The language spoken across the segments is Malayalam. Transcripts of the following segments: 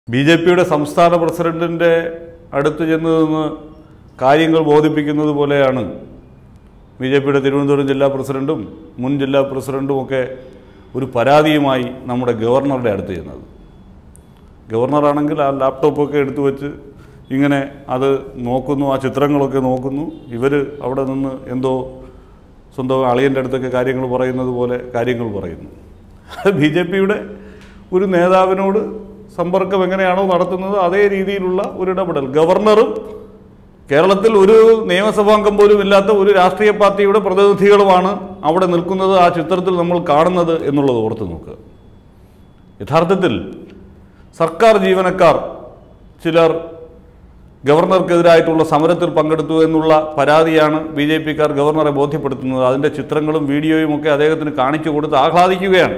ബി ജെ പിയുടെ സംസ്ഥാന പ്രസിഡന്റിൻ്റെ അടുത്ത് ചെന്ന് നിന്ന് കാര്യങ്ങൾ ബോധിപ്പിക്കുന്നത് പോലെയാണ് ബി ജെ പിയുടെ തിരുവനന്തപുരം ജില്ലാ പ്രസിഡന്റും മുൻ ജില്ലാ പ്രസിഡന്റും ഒക്കെ ഒരു പരാതിയുമായി നമ്മുടെ ഗവർണറുടെ അടുത്ത് ചെന്നത് ഗവർണറാണെങ്കിൽ ആ ലാപ്ടോപ്പൊക്കെ എടുത്തു വെച്ച് ഇങ്ങനെ അത് നോക്കുന്നു ആ ചിത്രങ്ങളൊക്കെ നോക്കുന്നു ഇവർ അവിടെ നിന്ന് എന്തോ സ്വന്തം അളിയൻ്റെ അടുത്തൊക്കെ കാര്യങ്ങൾ പറയുന്നത് പോലെ കാര്യങ്ങൾ പറയുന്നു അത് ബി ജെ പിയുടെ ഒരു നേതാവിനോട് സമ്പർക്കം എങ്ങനെയാണോ നടത്തുന്നത് അതേ രീതിയിലുള്ള ഒരു ഇടപെടൽ ഗവർണറും കേരളത്തിൽ ഒരു നിയമസഭാംഗം പോലും ഇല്ലാത്ത ഒരു രാഷ്ട്രീയ പാർട്ടിയുടെ പ്രതിനിധികളുമാണ് അവിടെ നിൽക്കുന്നത് ആ ചിത്രത്തിൽ നമ്മൾ കാണുന്നത് എന്നുള്ളത് ഓർത്ത് നോക്കുക യഥാർത്ഥത്തിൽ സർക്കാർ ജീവനക്കാർ ചിലർ ഗവർണർക്കെതിരായിട്ടുള്ള സമരത്തിൽ പങ്കെടുത്തു എന്നുള്ള പരാതിയാണ് ബി ജെ പിക്കാർ ഗവർണറെ ബോധ്യപ്പെടുത്തുന്നത് അതിൻ്റെ ചിത്രങ്ങളും വീഡിയോയും ഒക്കെ അദ്ദേഹത്തിന് കാണിച്ചു കൊടുത്ത് ആഹ്ലാദിക്കുകയാണ്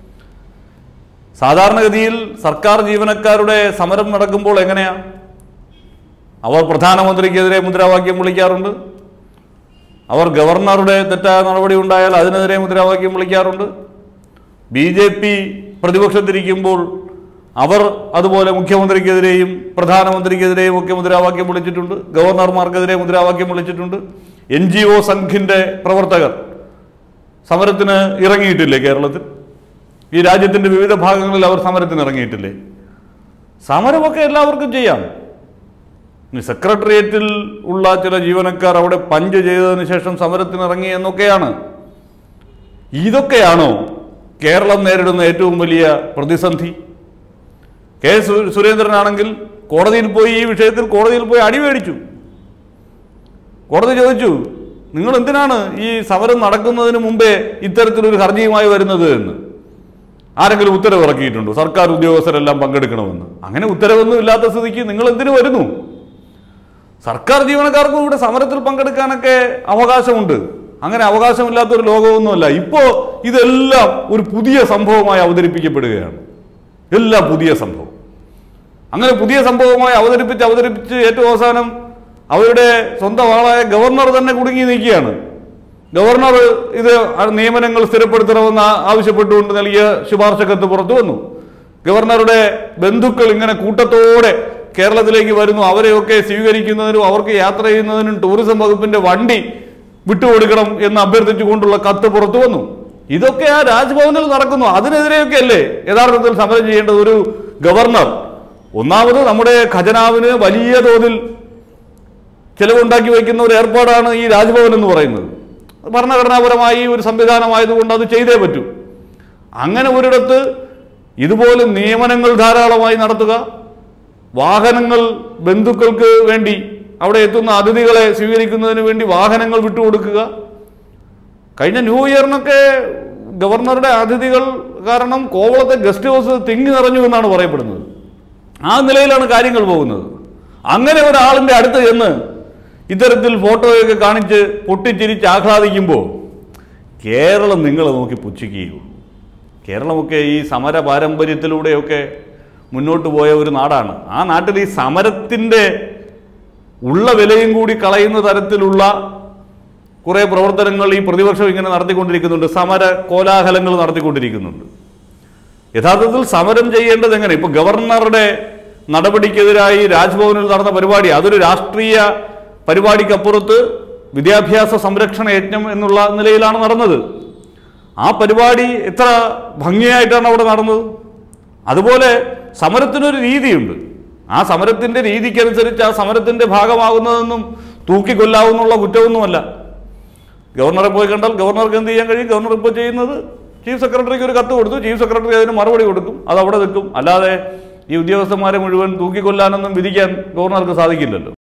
സാധാരണഗതിയിൽ സർക്കാർ ജീവനക്കാരുടെ സമരം നടക്കുമ്പോൾ എങ്ങനെയാ അവർ പ്രധാനമന്ത്രിക്കെതിരെ മുദ്രാവാക്യം വിളിക്കാറുണ്ട് അവർ ഗവർണറുടെ തെറ്റായ നടപടി ഉണ്ടായാൽ അതിനെതിരെ മുദ്രാവാക്യം വിളിക്കാറുണ്ട് ബി ജെ പി പ്രതിപക്ഷത്തിരിക്കുമ്പോൾ അവർ അതുപോലെ മുഖ്യമന്ത്രിക്കെതിരെയും പ്രധാനമന്ത്രിക്കെതിരെയും ഒക്കെ മുദ്രാവാക്യം വിളിച്ചിട്ടുണ്ട് ഗവർണർമാർക്കെതിരെ മുദ്രാവാക്യം വിളിച്ചിട്ടുണ്ട് എൻ ജി ഒ സംഘിൻ്റെ പ്രവർത്തകർ സമരത്തിന് ഇറങ്ങിയിട്ടില്ലേ കേരളത്തിൽ ഈ രാജ്യത്തിൻ്റെ വിവിധ ഭാഗങ്ങളിൽ അവർ സമരത്തിന് ഇറങ്ങിയിട്ടില്ലേ സമരമൊക്കെ എല്ലാവർക്കും ചെയ്യാം ഇനി സെക്രട്ടേറിയറ്റിൽ ഉള്ള ചില ജീവനക്കാർ അവിടെ പഞ്ച് ചെയ്തതിന് ശേഷം സമരത്തിന് ഇറങ്ങി എന്നൊക്കെയാണ് ഇതൊക്കെയാണോ കേരളം നേരിടുന്ന ഏറ്റവും വലിയ പ്രതിസന്ധി കെ സു- സുരേന്ദ്രനാണെങ്കിൽ കോടതിയിൽ പോയി ഈ വിഷയത്തിൽ കോടതിയിൽ പോയി അടി മേടിച്ചു കോടതി ചോദിച്ചു നിങ്ങൾ എന്തിനാണ് ഈ സമരം നടക്കുന്നതിന് മുമ്പേ ഇത്തരത്തിലൊരു ഹർജിയുമായി വരുന്നത് എന്ന് ആരെങ്കിലും ഉത്തരവ് ഇറക്കിയിട്ടുണ്ടോ സർക്കാർ ഉദ്യോഗസ്ഥരെല്ലാം പങ്കെടുക്കണമെന്ന് അങ്ങനെ ഉത്തരവൊന്നും ഇല്ലാത്ത സ്ഥിതിക്ക് നിങ്ങൾ എന്തിനു വരുന്നു സർക്കാർ ജീവനക്കാർക്കും ഇവിടെ സമരത്തിൽ പങ്കെടുക്കാനൊക്കെ അവകാശമുണ്ട് അങ്ങനെ അവകാശമില്ലാത്ത ഒരു ലോകമൊന്നുമല്ല ഇപ്പോൾ ഇതെല്ലാം ഒരു പുതിയ സംഭവമായി അവതരിപ്പിക്കപ്പെടുകയാണ് എല്ലാം പുതിയ സംഭവം അങ്ങനെ പുതിയ സംഭവമായി അവതരിപ്പിച്ച് അവതരിപ്പിച്ച് ഏറ്റവും അവസാനം അവരുടെ സ്വന്തം ആളായ ഗവർണർ തന്നെ കുടുങ്ങി നിൽക്കുകയാണ് ഗവർണർ ഇത് നിയമനങ്ങൾ സ്ഥിരപ്പെടുത്തണമെന്ന് ആ- ആവശ്യപ്പെട്ടുകൊണ്ട് നൽകിയ ശുപാർശ കത്ത് പുറത്തു വന്നു ഗവർണറുടെ ബന്ധുക്കൾ ഇങ്ങനെ കൂട്ടത്തോടെ കേരളത്തിലേക്ക് വരുന്നു അവരെയൊക്കെ സ്വീകരിക്കുന്നതിനും അവർക്ക് യാത്ര ചെയ്യുന്നതിനും ടൂറിസം വകുപ്പിന്റെ വണ്ടി വിട്ടുകൊടുക്കണം എന്ന് അഭ്യർത്ഥിച്ചുകൊണ്ടുള്ള കത്ത് പുറത്തു വന്നു ഇതൊക്കെ ആ രാജ്ഭവനിൽ നടക്കുന്നു അതിനെതിരെയൊക്കെ അല്ലേ യഥാർത്ഥത്തിൽ സമരം ചെയ്യേണ്ടത് ഒരു ഗവർണർ ഒന്നാമത് നമ്മുടെ ഖജനാവിന് വലിയ തോതിൽ ചെലവുണ്ടാക്കി വയ്ക്കുന്ന ഒരു ഏർപ്പാടാണ് ഈ രാജ്ഭവൻ എന്ന് പറയുന്നത് അത് ഭരണഘടനാപരമായി ഒരു സംവിധാനമായതുകൊണ്ട് അത് ചെയ്തേ പറ്റൂ അങ്ങനെ ഒരിടത്ത് ഇതുപോലെ നിയമനങ്ങൾ ധാരാളമായി നടത്തുക വാഹനങ്ങൾ ബന്ധുക്കൾക്ക് വേണ്ടി അവിടെ എത്തുന്ന അതിഥികളെ സ്വീകരിക്കുന്നതിന് വേണ്ടി വാഹനങ്ങൾ വിട്ടുകൊടുക്കുക കഴിഞ്ഞ ന്യൂ ഇയറിനൊക്കെ ഗവർണറുടെ അതിഥികൾ കാരണം കോവളത്തെ ഗസ്റ്റ് ഹൗസ് തിങ്ങി നിറഞ്ഞു എന്നാണ് പറയപ്പെടുന്നത് ആ നിലയിലാണ് കാര്യങ്ങൾ പോകുന്നത് അങ്ങനെ ഒരാളിൻ്റെ അടുത്ത് ചെന്ന് ഇത്തരത്തിൽ ഫോട്ടോയൊക്കെ കാണിച്ച് പൊട്ടിച്ചിരിച്ച് ആഹ്ലാദിക്കുമ്പോൾ കേരളം നിങ്ങളെ നോക്കി പുച്ഛിക്കുകയുള്ളൂ കേരളമൊക്കെ ഈ സമര പാരമ്പര്യത്തിലൂടെയൊക്കെ മുന്നോട്ട് പോയ ഒരു നാടാണ് ആ നാട്ടിൽ ഈ സമരത്തിൻ്റെ ഉള്ള വിലയും കൂടി കളയുന്ന തരത്തിലുള്ള കുറേ പ്രവർത്തനങ്ങൾ ഈ പ്രതിപക്ഷം ഇങ്ങനെ നടത്തിക്കൊണ്ടിരിക്കുന്നുണ്ട് സമര കോലാഹലങ്ങൾ നടത്തിക്കൊണ്ടിരിക്കുന്നുണ്ട് യഥാർത്ഥത്തിൽ സമരം ചെയ്യേണ്ടത് എങ്ങനെ ഇപ്പൊ ഗവർണറുടെ നടപടിക്കെതിരായി രാജ്ഭവനിൽ നടന്ന പരിപാടി അതൊരു രാഷ്ട്രീയ പരിപാടിക്കപ്പുറത്ത് വിദ്യാഭ്യാസ സംരക്ഷണ യജ്ഞം എന്നുള്ള നിലയിലാണ് നടന്നത് ആ പരിപാടി എത്ര ഭംഗിയായിട്ടാണ് അവിടെ നടന്നത് അതുപോലെ സമരത്തിനൊരു രീതിയുണ്ട് ആ സമരത്തിന്റെ രീതിക്കനുസരിച്ച് ആ സമരത്തിന്റെ ഭാഗമാകുന്നതെന്നും തൂക്കിക്കൊല്ലാവുന്നുള്ള കുറ്റമൊന്നുമല്ല ഗവർണറെ പോയി കണ്ടാൽ ഗവർണർക്ക് എന്ത് ചെയ്യാൻ കഴിയും ഗവർണർ ഇപ്പോൾ ചെയ്യുന്നത് ചീഫ് സെക്രട്ടറിക്ക് ഒരു കത്ത് കൊടുത്തു ചീഫ് സെക്രട്ടറി അതിന് മറുപടി കൊടുക്കും അത് അവിടെ നിൽക്കും അല്ലാതെ ഈ ഉദ്യോഗസ്ഥന്മാരെ മുഴുവൻ തൂക്കിക്കൊല്ലാനൊന്നും വിധിക്കാൻ ഗവർണർക്ക് സാധിക്കില്ലല്ലോ